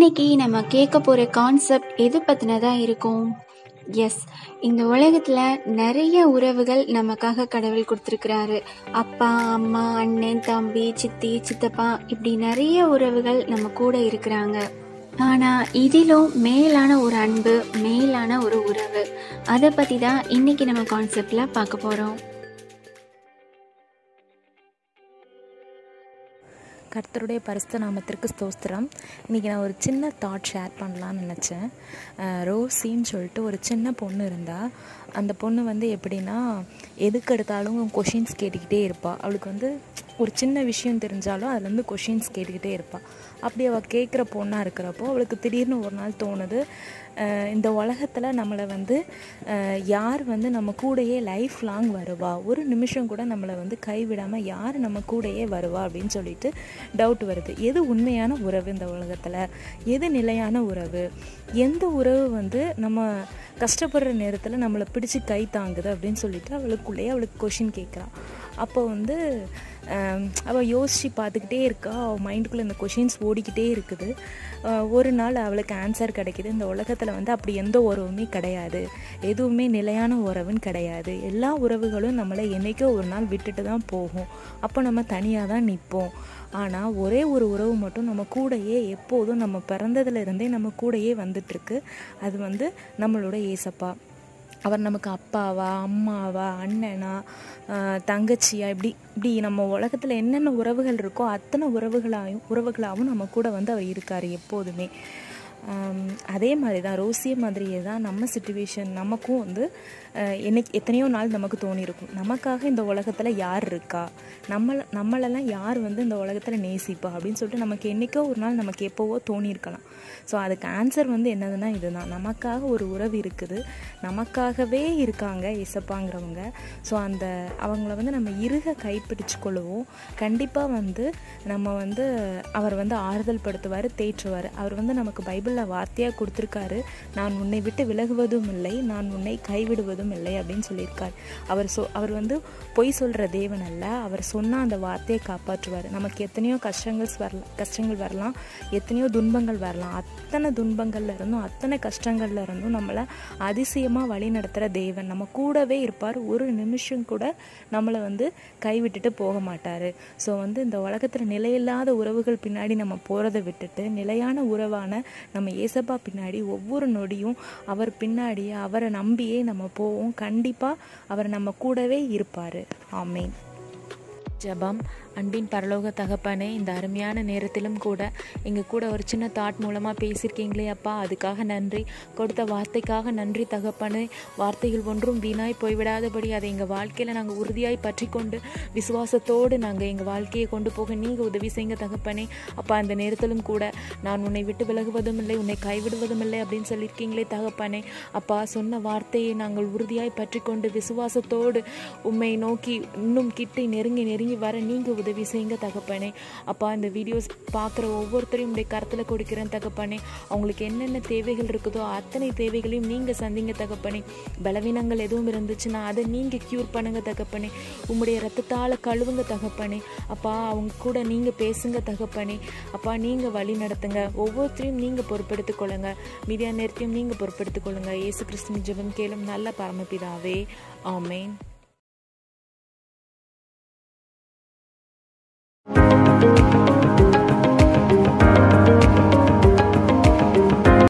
இன்னைக்கு நம்ம கேட்க போற கான்செப்ட் எது பத்தினதா இருக்கும் எஸ் இந்த உலகத்துல நிறைய உறவுகள் நமக்காக கடவுள் கொடுத்துருக்கிறாரு அப்பா அம்மா அண்ணன் தம்பி சித்தி சித்தப்பா இப்படி நிறைய உறவுகள் நம்ம கூட இருக்கிறாங்க ஆனா இதிலும் மேலான ஒரு அன்பு மேலான ஒரு உறவு அதை பத்தி தான் இன்னைக்கு நம்ம கான்செப்ட்ல பார்க்க போறோம் கர்த்தருடைய பரிசுத்த நாமத்திற்கு ஸ்தோத்திரம் இன்றைக்கி நான் ஒரு சின்ன தாட் ஷேர் பண்ணலான்னு நினச்சேன் ரோசின்னு சொல்லிட்டு ஒரு சின்ன பொண்ணு இருந்தால் அந்த பொண்ணு வந்து எப்படின்னா எதுக்கு எடுத்தாலும் கொஷின்ஸ் கேட்டுக்கிட்டே இருப்பாள் அவளுக்கு வந்து ஒரு சின்ன விஷயம் தெரிஞ்சாலும் அதுலேருந்து கொஷின்ஸ் கேட்டுக்கிட்டே இருப்பாள் அப்படி அவள் கேட்குற பொண்ணாக இருக்கிறப்போ அவளுக்கு திடீர்னு ஒரு நாள் தோணுது இந்த உலகத்தில் நம்மளை வந்து யார் வந்து நம்ம கூடயே லைஃப் லாங் வருவா ஒரு நிமிஷம் கூட நம்மளை வந்து கைவிடாமல் யார் நம்ம கூடயே வருவா அப்படின்னு சொல்லிட்டு டவுட் வருது எது உண்மையான உறவு இந்த உலகத்தில் எது நிலையான உறவு எந்த உறவு வந்து நம்ம கஷ்டப்படுற நேரத்தில் நம்மளை பிடிச்சி கை தாங்குது அப்படின்னு சொல்லிட்டு அவளுக்குள்ளேயே அவளுக்கு கொஷின் கேட்குறான் அப்போ வந்து அவள் யோசித்து பார்த்துக்கிட்டே இருக்கா அவள் மைண்டுக்குள்ளே இந்த கொஷின்ஸ் ஓடிக்கிட்டே இருக்குது ஒரு நாள் அவளுக்கு ஆன்சர் கிடைக்கிது இந்த உலகத்தில் வந்து அப்படி எந்த உறவுமே கிடையாது எதுவுமே நிலையான உறவுன்னு கிடையாது எல்லா உறவுகளும் நம்மளை என்றைக்கோ ஒரு நாள் விட்டுட்டு தான் போகும் அப்போ நம்ம தனியாக தான் நிற்போம் ஆனால் ஒரே ஒரு உறவு மட்டும் நம்ம கூடையே எப்போதும் நம்ம பிறந்ததுலேருந்தே நம்ம கூடையே வந்துட்டுருக்கு அது வந்து நம்மளோட ஏசப்பா அவர் நமக்கு அப்பாவா அம்மாவா அண்ணனா தங்கச்சியா இப்படி இப்படி நம்ம உலகத்தில் என்னென்ன உறவுகள் இருக்கோ அத்தனை உறவுகளாயும் உறவுகளாகவும் நம்ம கூட வந்து அவர் இருக்கார் எப்போதுமே அதே மாதிரி தான் ரோசிய மாதிரியே தான் நம்ம சுச்சுவேஷன் நமக்கும் வந்து என்னைக்கு எத்தனையோ நாள் நமக்கு தோணியிருக்கும் நமக்காக இந்த உலகத்தில் யார் இருக்கா நம்மளை நம்மளெல்லாம் யார் வந்து இந்த உலகத்தில் நேசிப்பா அப்படின்னு சொல்லிட்டு நமக்கு என்றைக்கோ ஒரு நாள் நமக்கு எப்போவோ தோணியிருக்கலாம் ஸோ அதுக்கு ஆன்சர் வந்து என்னதுன்னா இதுதான் நமக்காக ஒரு உறவு இருக்குது நமக்காகவே இருக்காங்க இசப்பாங்கிறவங்க ஸோ அந்த அவங்கள வந்து நம்ம இருக கைப்பிடிச்சு கொள்ளுவோம் கண்டிப்பாக வந்து நம்ம வந்து அவர் வந்து ஆறுதல் படுத்துவார் தேற்றுவார் அவர் வந்து நமக்கு பைபிளில் வார்த்தையாக கொடுத்துருக்காரு நான் உன்னை விட்டு விலகுவதும் இல்லை நான் உன்னை கைவிடுவதும் இல்லை அப்படின்னு சொல்லியிருக்கார் அவர் சொ அவர் வந்து பொய் சொல்கிற தேவன் அல்ல அவர் சொன்னால் அந்த வார்த்தையை காப்பாற்றுவார் நமக்கு எத்தனையோ கஷ்டங்கள் வரலாம் கஷ்டங்கள் வரலாம் எத்தனையோ துன்பங்கள் வரலாம் அத்தனை துன்பங்கள்ல இருந்தும் அத்தனை கஷ்டங்கள்ல இருந்தும் நம்மளை அதிசயமாக வழி நடத்துகிற தேவன் நம்ம கூடவே இருப்பார் ஒரு நிமிஷம் கூட நம்மளை வந்து கைவிட்டுட்டு போக மாட்டார் ஸோ வந்து இந்த உலகத்தில் நிலையில்லாத உறவுகள் பின்னாடி நம்ம போகிறத விட்டுட்டு நிலையான உறவான நம்ம ஏசப்பா பின்னாடி ஒவ்வொரு நொடியும் அவர் பின்னாடியே அவரை நம்பியே நம்ம போவோம் கண்டிப்பாக அவர் நம்ம கூடவே இருப்பார் ஆமேன் ஜபம் அன்பின் பரலோக தகப்பனே இந்த அருமையான நேரத்திலும் கூட எங்கள் கூட ஒரு சின்ன தாட் மூலமாக பேசியிருக்கீங்களே அப்பா அதுக்காக நன்றி கொடுத்த வார்த்தைக்காக நன்றி தகப்பனே வார்த்தைகள் ஒன்றும் வீணாய் போய்விடாதபடி அதை எங்கள் வாழ்க்கையில் நாங்கள் உறுதியாய் பற்றி கொண்டு விசுவாசத்தோடு நாங்கள் எங்கள் வாழ்க்கையை கொண்டு போக நீங்கள் உதவி செய்யுங்க தகப்பனே அப்பா அந்த நேரத்திலும் கூட நான் உன்னை விட்டு விலகுவதும் இல்லை உன்னை கைவிடுவதும் இல்லை அப்படின்னு சொல்லியிருக்கீங்களே தகப்பனே அப்பா சொன்ன வார்த்தையை நாங்கள் உறுதியாய் பற்றி கொண்டு விசுவாசத்தோடு உண்மை நோக்கி இன்னும் கிட்டே நெருங்கி நெருங்கி வர நீங்கள் உதவி செய்யுங்க தகப்பனே அப்பா இந்த வீடியோஸ் பார்க்குற ஒவ்வொருத்தரையும் உடைய கருத்தில் கொடுக்குறேன் தகப்பனே அவங்களுக்கு என்னென்ன தேவைகள் இருக்குதோ அத்தனை தேவைகளையும் நீங்கள் சந்திங்க தகப்பனே பலவீனங்கள் எதுவும் இருந்துச்சுன்னா அதை நீங்கள் க்யூர் பண்ணுங்க தகப்பனே உங்களுடைய ரத்தத்தால் கழுவுங்க தகப்பனே அப்பா அவங்க கூட நீங்கள் பேசுங்க தகப்பனே அப்பா நீங்கள் வழி நடத்துங்க ஒவ்வொருத்தரையும் நீங்கள் பொறுப்பெடுத்துக் கொள்ளுங்க மீதியா நேரத்தையும் நீங்கள் பொறுப்பெடுத்துக் கொள்ளுங்க ஏசு கிறிஸ்துவின் ஜெபம் கேளும் நல்ல பரமபிதாவே ஆமேன்